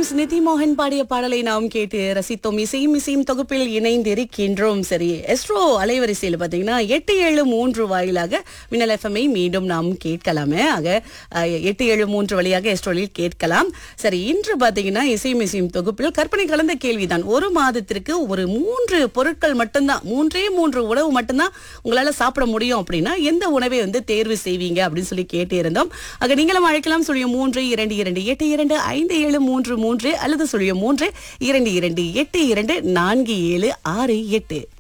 ஸ்னிதி மோகன் பாடிய பாடலை நாம் கேட்டு ரசித்தோம் இசையும் இசையும் தொகுப்பில் இணைந்திருக்கின்றோம் சரி எஸ்ட்ரோ அலைவரிசையில் பார்த்தீங்கன்னா எட்டு ஏழு மூன்று வாயிலாக மின்னல் எஃப்எம்ஐ மீண்டும் நாம் கேட்கலாமே ஆக அஹ், எட்டு ஏழு மூன்று வழியாக எஸ்ட்ரோலில் கேட்கலாம் சரி இன்று பார்த்தீங்கன்னா இசையும் இசையும் தொகுப்பில் கற்பனை கலந்த கேள்விதான் ஒரு மாதத்திற்கு ஒரு மூன்று பொருட்கள் மட்டும்தான் மூன்றே மூன்று உணவு மட்டும்தான் உங்களால சாப்பிட முடியும் அப்படின்னா எந்த உணவை வந்து தேர்வு செய்வீங்க அப்படின்னு சொல்லி கேட்டு இருந்தோம் ஆக நீங்களும் அழைக்கலாம் சொல்லிய மூன்று இரண்டு இரண்டு எட்டு இரண்டு ஐந்து ஏழு மூன்று மூன்று அல்லது சொல்லிய மூன்று இரண்டு இரண்டு எட்டு இரண்டு நான்கு ஏழு ஆறு எட்டு